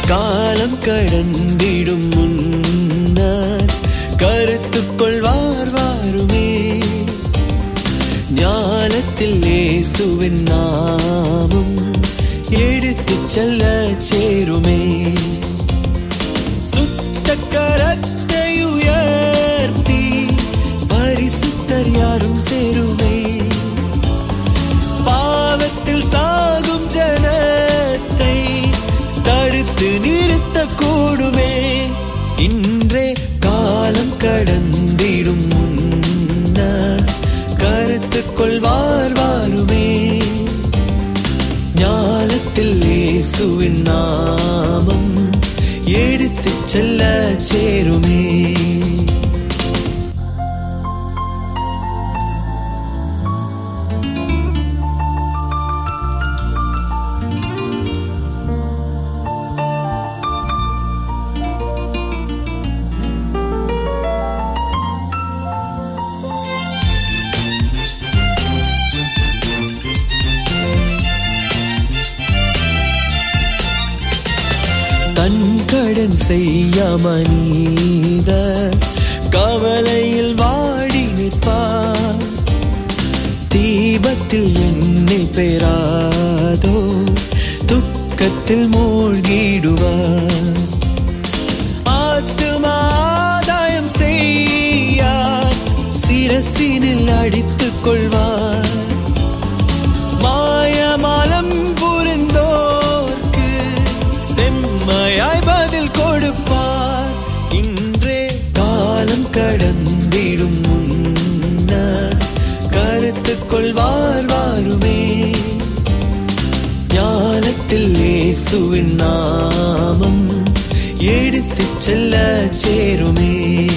காலம் கடந்திடும் முன்னர் கருத்துக் கொள்வார் வாருமே ஞானத்தில் இயேசுவின் நாமம் எடுத்துச் செல்ல சேருமே சுத்த கரத்தை உயர்த்தி பரிசுத்தர் யாரும் சேருமே பாவத்தில் சாகும் ஜனத்தை தடுத்து நிறுத்த கூடுமே இன்றே காலம் கடந்திடும் முன்னர் கருத்துக் கொள்வார் வாருமே ஞானத்தில் இயேசுவின் நாமம் எடுத்துச் செல்ல சேருமே தன் கடன் செய்யாம நீத கவலையில் வாடி நிற்பார் தீபத்தில் எண்ணெய் பெறாதோ துக்கத்தில் மூழ்கிடுவார் ஆத்துமாதாயம் செய்யார் சிரசினில் அடித்துக் கொள்வார் மாயமாலம் புரிந்தோர்க்கு செம்மையாய் பதில் கொடுப்பார் இன்றே காலம் கடந்திடும் முன்னர் கருத்துக் கொள்வார் வாருமே ஞானத்தில் இயேசுவின் நாமம் எடுத்துச் செல்ல சேருமே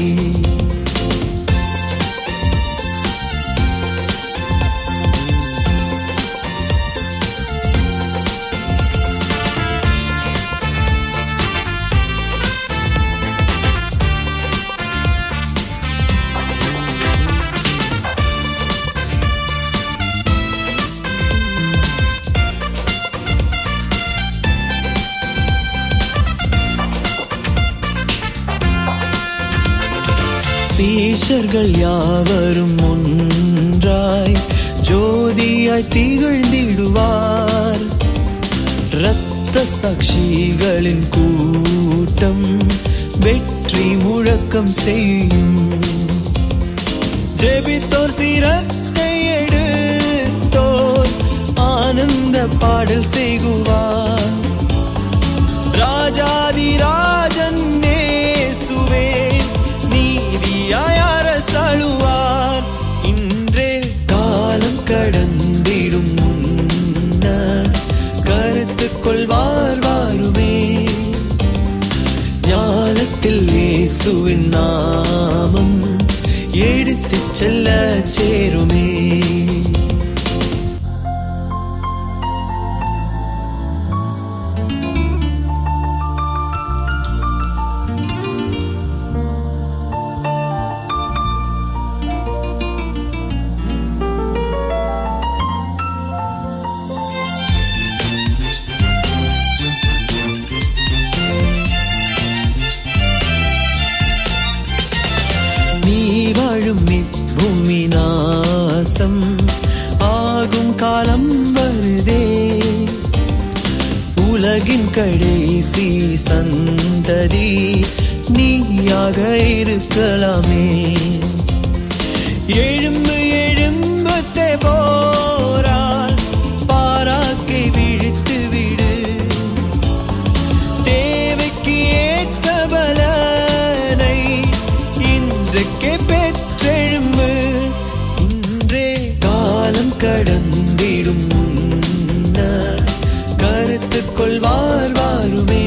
சீஷர்கள் யாவரும் ஒன்றாய் ஜோதியாய் திகழ்ந்திடுவார் இரத்த சாட்சிகளின் கூட்டம் வெற்றி முழக்கம் செய்யும் ஜெபித்தோர் சிரத்தை எடுத்தோர் ஆனந்த பாடல் செய்குவார் ராஜாதி ராஜன் நேசுவே நீதியாய் அரசழுவார் இன்றே காலம் கடந்திடும் முன்னர் கருத்துக் கொள்வார் வாருமே ஞானத்தில் இயேசுவின் நாமம் எடுத்துச் செல்ல சேருமே நீ வாழும் இப்பூமி நாசம் ஆகும் காலம் வருதே உலகின் கடைசி சந்ததி நீயாக இருக்கலாமே எழும்பு எழும்புத்தே போரால் பாராக்கை விழித்து விடு தேவைக்கு ஏற்ற பலனை இன்றைக்கே பெற்றெழும்பு இன்றே காலம் கடந்திடும் முன்னர் கருத்துக் கொள்வார் வாருமே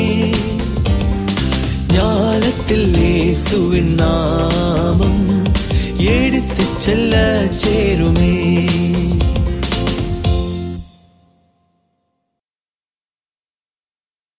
ஞானத்தில் இயேசுவின் நாமம் எடுத்துச் செல்ல சேருமே